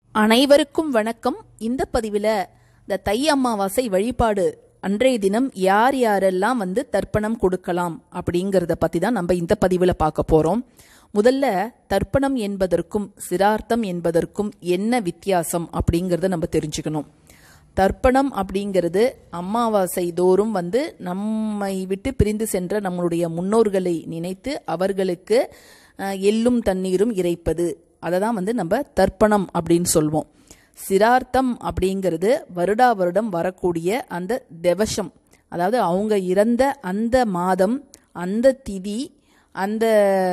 அனைவருக்கும் வணக்கம் இந்த பதிவில் இந்த தை அமாவாசை வழிபாடு அன்றைய தினம் யார் யாரெல்லாம் வந்து தர்ப்பணம் கொடுக்கலாம் அப்படிங்கிறத பற்றி தான் நம்ம இந்த பதிவில் பார்க்க போகிறோம் முதல்ல தர்ப்பணம் என்பதற்கும் சிரார்த்தம் என்பதற்கும் என்ன வித்தியாசம் அப்படிங்கிறத நம்ம தெரிஞ்சுக்கணும் தர்ப்பணம் அப்படிங்கிறது அமாவாசை தோறும் வந்து நம்மை விட்டு பிரிந்து சென்ற நம்மளுடைய முன்னோர்களை நினைத்து அவர்களுக்கு அஹ், எள்ளும் தண்ணீரும் இறைப்பது அதை தான் வந்து நம்ம தர்ப்பணம் அப்படின்னு சொல்வோம் சிரார்த்தம் அப்படிங்கிறது வருடா வருடம் வரக்கூடிய அந்த தெவசம் அதாவது அவங்க இறந்த அந்த மாதம் அந்த திதி அந்த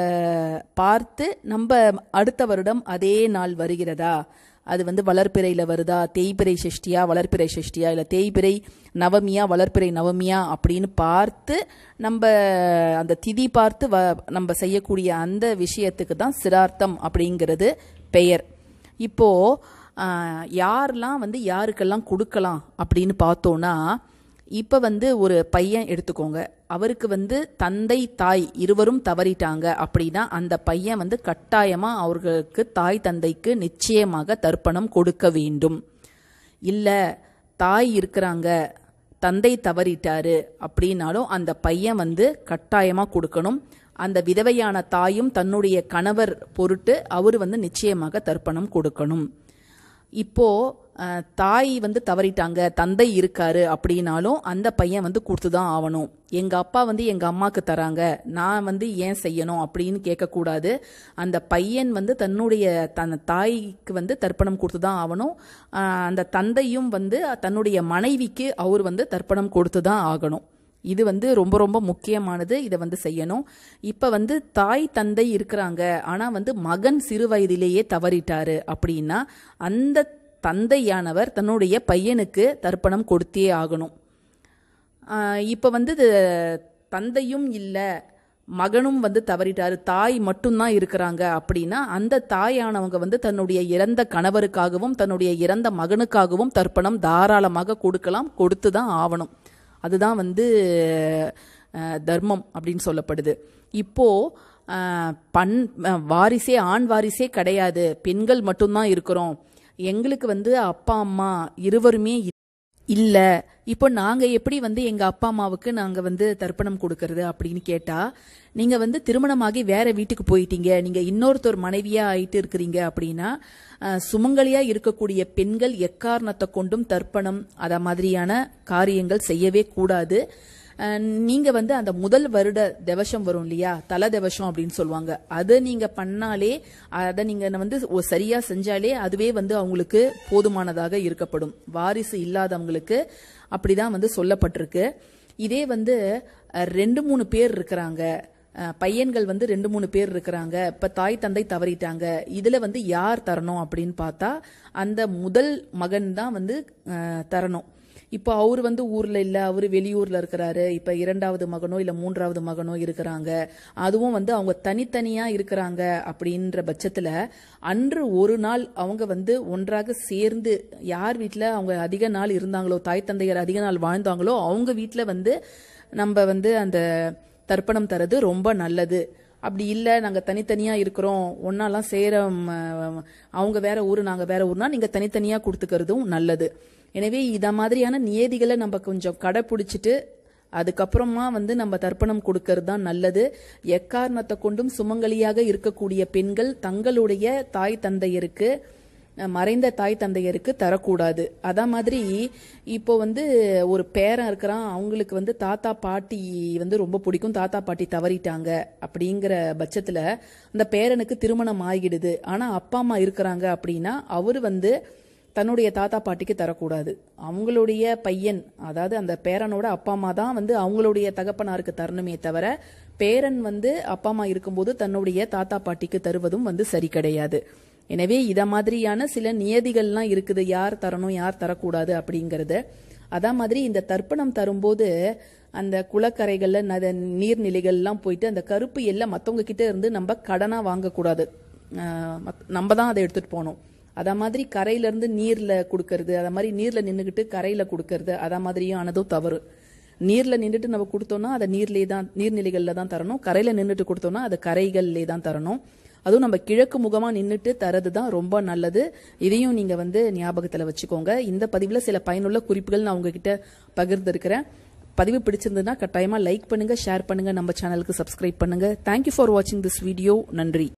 பார்த்து நம்ம அடுத்த வருடம் அதே நாள் வருகிறதா அது வந்து வளர்ப்பிறையில் வருதா தேய்பிறை சஷ்டியா வளர்ப்பிறை சஷ்டியா இல்லை தேய்பிறை நவமியா வளர்ப்பிறை நவமியா அப்படின்னு பார்த்து நம்ம அந்த திதி பார்த்து வ நம்ம செய்யக்கூடிய அந்த விஷயத்துக்கு தான் சிரார்த்தம் அப்படிங்கிறது பெயர் இப்போ ஆஹ், யாரெல்லாம் வந்து யாருக்கெல்லாம் கொடுக்கலாம் அப்படின்னு பார்த்தோன்னா இப்போ வந்து ஒரு பையன் எடுத்துக்கோங்க அவருக்கு வந்து தந்தை தாய் இருவரும் தவறிட்டாங்க அப்படின்னா அந்த பையன் வந்து கட்டாயமாக அவர்களுக்கு தாய் தந்தைக்கு நிச்சயமாக தர்ப்பணம் கொடுக்க வேண்டும் இல்லை தாய் இருக்கிறாங்க தந்தை தவறிட்டாரு அப்படின்னாலும் அந்த பையன் வந்து கட்டாயமாக கொடுக்கணும் அந்த விதவையான தாயும் தன்னுடைய கணவர் பொருட்டு அவர் வந்து நிச்சயமாக தர்ப்பணம் கொடுக்கணும் இப்போ அஹ், தாய் வந்து தவறிட்டாங்க தந்தை இருக்காரு அப்படின்னாலும் அந்த பையன் வந்து கொடுத்து தான் ஆகணும் எங்க அப்பா வந்து எங்க அம்மாக்கு தராங்க நான் வந்து ஏன் செய்யணும் அப்படின்னு கேட்கக்கூடாது அந்த பையன் வந்து தன்னுடைய தன் தாய்க்கு வந்து தர்ப்பணம் கொடுத்து தான் ஆகணும் அஹ், அந்த தந்தையும் வந்து தன்னுடைய மனைவிக்கு அவர் வந்து தர்ப்பணம் கொடுத்து தான் ஆகணும் இது வந்து ரொம்ப ரொம்ப முக்கியமானது இதை வந்து செய்யணும் இப்போ வந்து தாய் தந்தை இருக்கிறாங்க ஆனால் வந்து மகன் சிறு வயதிலேயே தவறிட்டாரு அப்படின்னா அந்த தந்தையானவர் தன்னுடைய பையனுக்கு தர்ப்பணம் கொடுத்தே ஆகணும் இப்போ வந்து இது தந்தையும் இல்லை மகனும் வந்து தவறிட்டாரு தாய் மட்டும்தான் இருக்கிறாங்க அப்படின்னா அந்த தாயானவங்க வந்து தன்னுடைய இறந்த கணவருக்காகவும் தன்னுடைய இறந்த மகனுக்காகவும் தர்ப்பணம் தாராளமாக கொடுக்கலாம் கொடுத்து தான் ஆகணும் அதுதான் வந்து அஹ், தர்மம் அப்படின்னு சொல்லப்படுது இப்போ அஹ், பண் அஹ், வாரிசே ஆண் வாரிசே கிடையாது பெண்கள் மட்டும்தான் இருக்கிறோம் எங்களுக்கு வந்து அப்பா அம்மா இருவருமே இல்ல இப்போ நாங்க எப்படி வந்து எங்க அப்பா அம்மாவுக்கு நாங்க வந்து தர்ப்பணம் கொடுக்கறது அப்படின்னு கேட்டா நீங்க வந்து திருமணமாகி வேற வீட்டுக்கு போயிட்டீங்க நீங்க இன்னொருத்தர் மனைவியா ஆயிட்டு இருக்கிறீங்க அப்படின்னா அஹ், சுமங்கலியா இருக்கக்கூடிய பெண்கள் எக்காரணத்தை கொண்டும் தர்ப்பணம் அத மாதிரியான காரியங்கள் செய்யவே கூடாது அஹ், நீங்க வந்து அந்த முதல் வருட தெவசம் வரும் இல்லையா தல தெவசம் அப்படின்னு சொல்லுவாங்க அதை நீங்க பண்ணாலே அதை நீங்க வந்து ஒ- சரியா செஞ்சாலே அதுவே வந்து அவங்களுக்கு போதுமானதாக இருக்கப்படும் வாரிசு இல்லாதவங்களுக்கு அப்படிதான் வந்து சொல்லப்பட்டிருக்கு இதே வந்து அஹ், ரெண்டு மூணு பேர் இருக்கிறாங்க அஹ், பையன்கள் வந்து ரெண்டு மூணு பேர் இருக்கிறாங்க இப்ப தாய் தந்தை தவறிட்டாங்க இதுல வந்து யார் தரணும் அப்படின்னு பார்த்தா அந்த முதல் மகன் தான் வந்து அஹ், தரணும் இப்போ அவர் வந்து ஊர்ல இல்ல அவர் வெளியூர்ல இருக்கிறாரு இப்ப இரண்டாவது மகனோ இல்ல மூன்றாவது மகனோ இருக்கிறாங்க அதுவும் வந்து அவங்க தனித்தனியா இருக்கிறாங்க அப்படின்ற பட்சத்துல அன்று ஒரு நாள் அவங்க வந்து ஒன்றாக சேர்ந்து யார் வீட்ல அவங்க அதிக நாள் இருந்தாங்களோ தாய் தந்தையர் அதிக நாள் வாழ்ந்தாங்களோ அவங்க வீட்ல வந்து நம்ம வந்து அந்த தர்ப்பணம் தரது ரொம்ப நல்லது அப்படி இல்லை நாங்கள் தனித்தனியாக இருக்கிறோம் ஒன்னாலாம் சேர ம், அவங்க வேற ஊர் நாங்கள் வேற ஊர்னா நீங்கள் தனித்தனியாக கொடுத்துக்கிறதும் நல்லது எனவே இத மாதிரியான நியதிகளை நம்ம கொஞ்சம் கடைப்பிடிச்சிட்டு அதுக்கப்புறமா வந்து நம்ம தர்ப்பணம் கொடுக்கறது தான் நல்லது எக்காரணத்தை கொண்டும் சுமங்கலியாக இருக்கக்கூடிய பெண்கள் தங்களுடைய தாய் தந்தையருக்கு அஹ், மறைந்த தாய் தந்தையருக்கு தரக்கூடாது அதே மாதிரி இப்போ வந்து ஒரு பேரன் இருக்கிறான் அவங்களுக்கு வந்து தாத்தா பாட்டி வந்து ரொம்ப பிடிக்கும் தாத்தா பாட்டி தவறிட்டாங்க அப்படிங்கிற பட்சத்துல அந்த பேரனுக்கு திருமணம் ஆகிடுது ஆனா அப்பா அம்மா இருக்கிறாங்க அப்படின்னா அவர் வந்து தன்னுடைய தாத்தா பாட்டிக்கு தரக்கூடாது அவங்களுடைய பையன் அதாவது அந்த பேரனோட அப்பா அம்மா தான் வந்து அவங்களுடைய தகப்பனாருக்கு தரணுமே தவிர பேரன் வந்து அப்பா அம்மா இருக்கும்போது தன்னுடைய தாத்தா பாட்டிக்கு தருவதும் வந்து சரி கிடையாது எனவே இத மாதிரியான சில நியதிகள்லாம் இருக்குது யார் தரணும் யார் தரக்கூடாது அப்படிங்கறது அதே மாதிரி இந்த தர்ப்பணம் தரும்போது அந்த குளக்கரைகள்ல நத நீர்நிலைகள்லாம் போயிட்டு அந்த கருப்பு எல்லாம் மத்தவங்க கிட்ட இருந்து நம்ம கடனா வாங்கக்கூடாது ஆஹ் மத்- நம்ம தான் அதை எடுத்துட்டு போகணும் அத மாதிரி கரையில இருந்து நீர்ல கொடுக்கறது அத மாதிரி நீர்ல நின்னுக்கிட்டு கரையில கொடுக்கறது அத மாதிரியும் ஆனதும் தவறு நீர்ல நின்றுட்டு நம்ம கொடுத்தோம்னா அதை நீர்லே தான் நீர்நிலைகள்ல தான் தரணும் கரையில நின்றுட்டு கொடுத்தோம்னா அது கரைகள்லே தான் தரணும் அதுவும் நம்ம கிழக்கு முகமாக நின்றுட்டு தரது தான் ரொம்ப நல்லது இதையும் நீங்கள் வந்து ஞாபகத்தில் வச்சுக்கோங்க இந்த பதிவில் சில பயனுள்ள குறிப்புகள் நான் உங்ககிட்ட பகிர்ந்திருக்கிறேன் பதிவு பிடிச்சிருந்ததுன்னா கட்டாயமாக லைக் பண்ணுங்கள் ஷேர் பண்ணுங்கள் நம்ம சேனலுக்கு சப்ஸ்கிரைப் பண்ணுங்கள் தேங்க்யூ ஃபார் வாட்சிங் திஸ் வீடியோ நன்றி